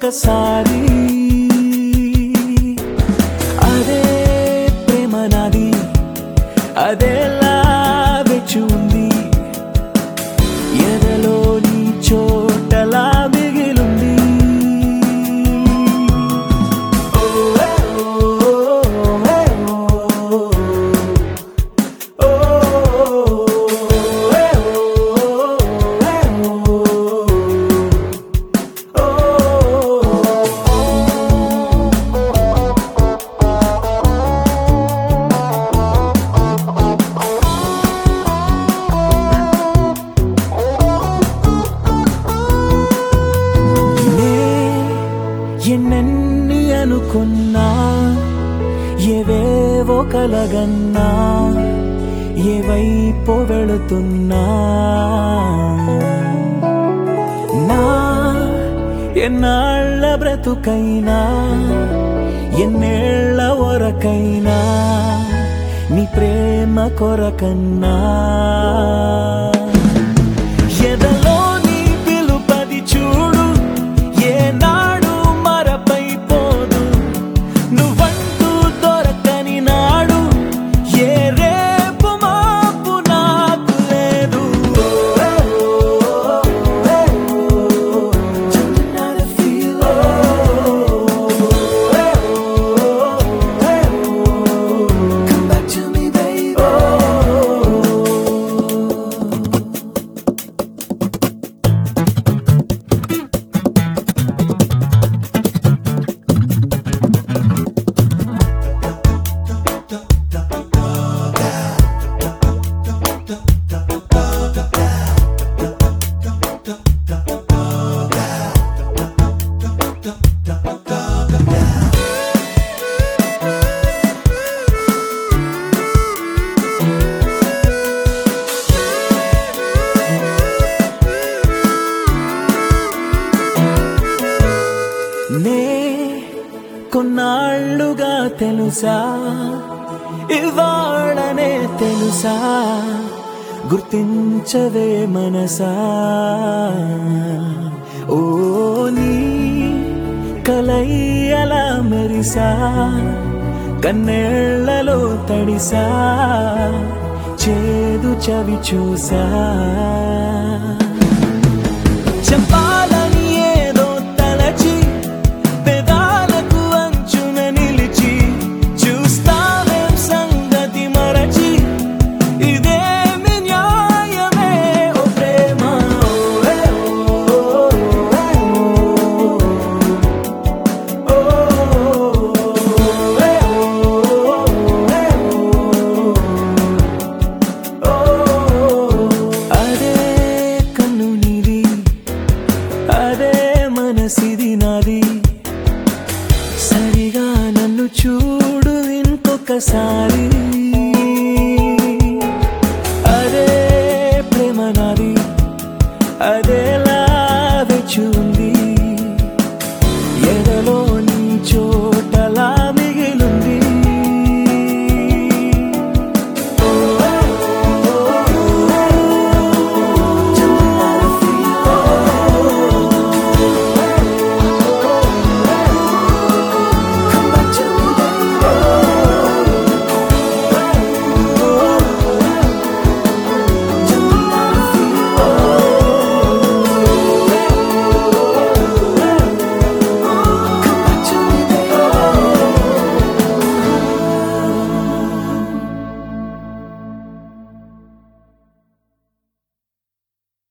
ఇంకొకసారి అదే ప్రేమ నాది అదేలా వెచ్చి ఉంది ఎదలో నీ చోటలా మిగిలుంది ఓ, ఏ, ఓ, ఏ, ఓ. ఓ, ఏ, ఓ, ఏ, నే ఎన్నెన్ని అనుకున్నా ఏవేవో కలగన్నా ఏవైపో వెళుతున్నా నా ఎన్నాళ్ళ బ్రతుకైనా ఎన్నేళ్ల వరకైనా నీ ప్రేమ కొరకన్నా ఎదలో నీ పిలుపది చూడు ఏనాడు మరపైపోదు నువ్వంటూ దొరకని నాడు ఏ రేపు మాపు నాకు లేదు Come back to me, baby. నే కొన్నాళ్ళుగా తెలుసా ఇవాళనే తెలుసా గుర్తించవే మనసా ఓ నీ కలయ్యలా మెరిసా కన్నేళ్లలో తడిసా చేదు చవి చూసా చెప్పాలని ఏదో తలచి పెదాలకు అంచున నిలిచి చూస్తావేం సంగతి మరచి ఇదేమి న్యాయమే ఓ ప్రేమ ఓ ఏ ఓ, ఏ ఓ, ఓ, ఏ ఓ, అదే కన్ను నీది అదే మనసిది నాది సరిగా నన్ను చూడు ఇంకొకసారి